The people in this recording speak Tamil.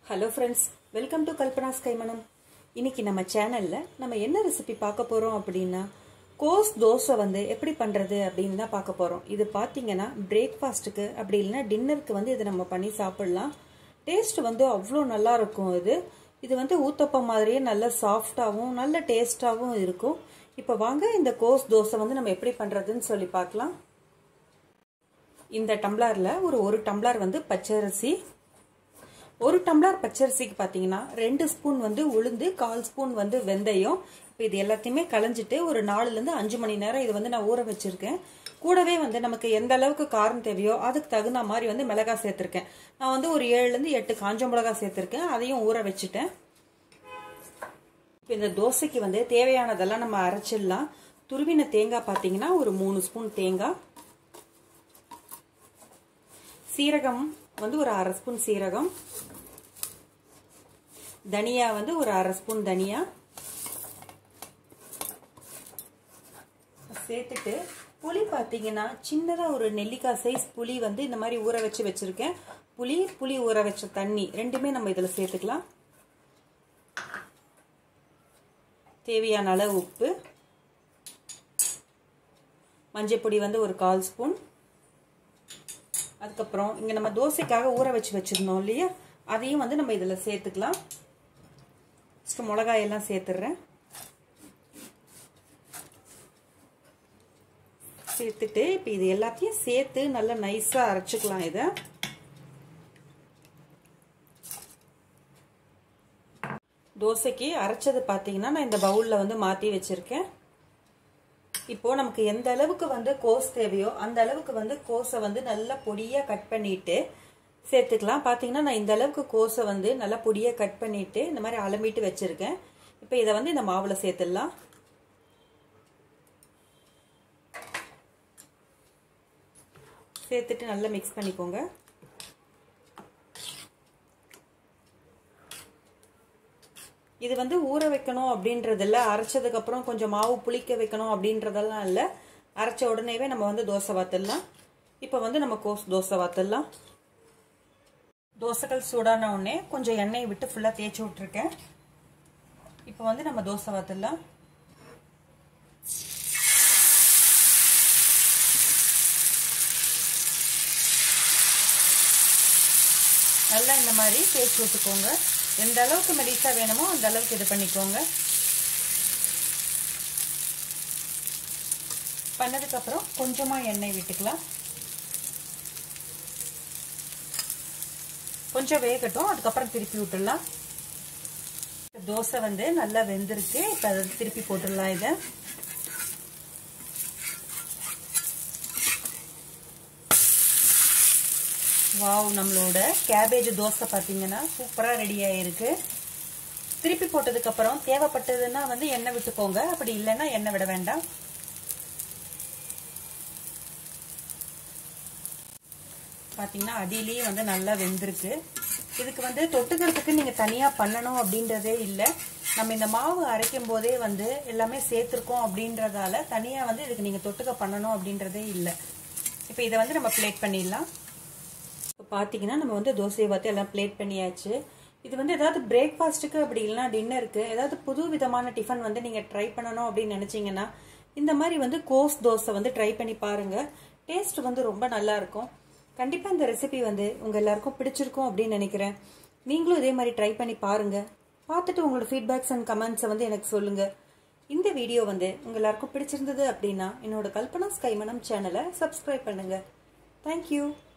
hello friends welcome to Kalpana's கைமணம் இன்னைக்கு நம்ம சேனல்ல நம்ம என்ன ரெசிபி பார்க்க போறோம் அப்படின்னா கோஸ் தோசை வந்து எப்படி பண்றது அப்படின்னு தான் பார்க்க போறோம் இது பார்த்தீங்கன்னா பிரேக்ஃபாஸ்ட்டுக்கு அப்படி இல்லைன்னா டின்னருக்கு வந்து இதை நம்ம பண்ணி சாப்பிடலாம் டேஸ்ட் வந்து அவ்வளோ நல்லா இருக்கும் இது இது வந்து ஊத்தப்பம் மாதிரியே நல்ல சாஃப்டாகவும் நல்ல டேஸ்டாகவும் இருக்கும் இப்போ வாங்க இந்த கோஸ் தோசை வந்து நம்ம எப்படி பண்றதுன்னு சொல்லி பார்க்கலாம் இந்த டம்ளரில் ஒரு ஒரு டம்ளர் வந்து பச்சரிசி ஒரு டம்ளர் பச்சரிசிக்கு பார்த்தீங்கன்னா ரெண்டு ஸ்பூன் வந்து உளுந்து கால் ஸ்பூன் வந்து வெந்தயம் இப்போ இது எல்லாத்தையுமே களைஞ்சிட்டு ஒரு நாலுலேருந்து அஞ்சு மணி நேரம் இது வந்து நான் ஊற வச்சிருக்கேன் கூடவே வந்து நமக்கு எந்த அளவுக்கு காரம் தேவையோ அதுக்கு தகுந்த மாதிரி வந்து மிளகாய் சேர்த்துருக்கேன் நான் வந்து ஒரு ஏழுலேருந்து எட்டு காஞ்ச மிளகாய் சேர்த்துருக்கேன் அதையும் ஊற வச்சுட்டேன் இப்போ இந்த தோசைக்கு வந்து தேவையானதெல்லாம் நம்ம அரைச்சிடலாம் துருவின தேங்காய் பார்த்தீங்கன்னா ஒரு மூணு ஸ்பூன் தேங்காய் சீரகம் வந்து ஒரு அரை ஸ்பூன் சீரகம் தனியா வந்து ஒரு அரை ஸ்பூன் தனியா சேர்த்துட்டு புளி பார்த்தீங்கன்னா சின்னதாக ஒரு நெல்லிக்காய் சைஸ் புளி வந்து இந்த மாதிரி ஊற வச்சு வச்சுருக்கேன் புளி புளி ஊற வச்ச தண்ணி ரெண்டுமே நம்ம இதில் சேர்த்துக்கலாம் தேவையான அளவு உப்பு மஞ்சள் பொடி வந்து ஒரு கால் ஸ்பூன் அதுக்கப்புறம் இங்கே நம்ம தோசைக்காக ஊற வச்சு வச்சுருந்தோம் இல்லையா அதையும் வந்து நம்ம இதில் சேர்த்துக்கலாம் ஃபஸ்ட்டு மிளகாயெல்லாம் சேர்த்துடுறேன் சேர்த்துட்டு இப்போ இது எல்லாத்தையும் சேர்த்து நல்லா நைஸாக அரைச்சிக்கலாம் இதை தோசைக்கு அரைச்சது பார்த்தீங்கன்னா நான் இந்த பவுலில் வந்து மாற்றி வச்சுருக்கேன் இப்போ நமக்கு எந்த அளவுக்கு வந்து கோஸ் தேவையோ அந்த அளவுக்கு வந்து கோஸை வந்து நல்லா பொடியாக கட் பண்ணிட்டு சேர்த்துக்கலாம் பார்த்தீங்கன்னா நான் இந்த அளவுக்கு கோஸை வந்து நல்லா பொடியாக கட் பண்ணிட்டு இந்த மாதிரி அலம்பிட்டு வச்சிருக்கேன் இப்போ இதை வந்து இந்த மாவில் சேர்த்துடலாம் சேர்த்துட்டு நல்லா மிக்ஸ் பண்ணிக்கோங்க இது வந்து ஊற வைக்கணும் அப்படின்றதில்ல அரைச்சதுக்கு அப்புறம் கொஞ்சம் மாவு புளிக்க வைக்கணும் அப்படின்றதெல்லாம் இல்லை அரைச்ச உடனேவே நம்ம வந்து தோசை வாத்துடலாம் இப்போ வந்து நம்ம கோஸ் தோசை வாத்துடலாம் தோசைகள் சூடான உடனே கொஞ்சம் எண்ணெய் விட்டு ஃபுல்லாக தேய்ச்சி விட்டுருக்கேன் இப்போ வந்து நம்ம தோசை வாத்துடலாம் நல்லா இந்த மாதிரி தேய்ச்சி விட்டுக்கோங்க எந்த அளவுக்கு மெடிசா வேணுமோ அந்த அளவுக்கு இது பண்ணிக்கோங்க பண்ணதுக்கப்புறம் கொஞ்சமாக எண்ணெய் விட்டுக்கலாம் கொஞ்சம் வேகட்டும் அதுக்கப்புறம் திருப்பி விட்டுடலாம் தோசை வந்து நல்லா வெந்திருக்கு இப்போ அதை திருப்பி போட்டுடலாம் இதை வாவ் நம்மளோட கேபேஜ் தோசை பார்த்தீங்கன்னா சூப்பராக ரெடி ஆயிருக்கு திருப்பி போட்டதுக்கப்புறம் தேவைப்பட்டதுன்னா வந்து எண்ணெய் விட்டுக்கோங்க அப்படி இல்லைன்னா எண்ணெய் விட வேண்டாம் பார்த்தீங்கன்னா அடியிலேயே வந்து நல்லா வெந்திருக்கு இதுக்கு வந்து தொட்டுக்கிறதுக்கு நீங்கள் தனியாக பண்ணணும் அப்படின்றதே இல்லை நம்ம இந்த மாவு அரைக்கும் போதே வந்து எல்லாமே சேர்த்துருக்கோம் அப்படின்றதால தனியாக வந்து இதுக்கு நீங்கள் தொட்டுக்க பண்ணணும் அப்படின்றதே இல்லை இப்போ இதை வந்து நம்ம பிளேட் பண்ணிடலாம் இப்போ பார்த்தீங்கன்னா நம்ம வந்து தோசையை பார்த்து எல்லாம் பிளேட் பண்ணியாச்சு இது வந்து ஏதாவது பிரேக்ஃபாஸ்ட்டுக்கு அப்படி இல்லைனா டின்னருக்கு ஏதாவது புது விதமான டிஃபன் வந்து நீங்கள் ட்ரை பண்ணணும் அப்படின்னு நினச்சிங்கன்னா இந்த மாதிரி வந்து கோஸ் தோசை வந்து ட்ரை பண்ணி பாருங்கள் டேஸ்ட் வந்து ரொம்ப நல்லா இருக்கும் கண்டிப்பாக இந்த ரெசிபி வந்து உங்கள் எல்லாருக்கும் பிடிச்சிருக்கும் அப்படின்னு நினைக்கிறேன் நீங்களும் இதே மாதிரி ட்ரை பண்ணி பாருங்கள் பார்த்துட்டு உங்களோட ஃபீட்பேக்ஸ் அண்ட் கமெண்ட்ஸை வந்து எனக்கு சொல்லுங்கள் இந்த வீடியோ வந்து உங்கள் எல்லாருக்கும் பிடிச்சிருந்தது அப்படின்னா என்னோட கல்பனா ஸ்கைமனம் சேனலை சப்ஸ்கிரைப் பண்ணுங்கள் தேங்க்யூ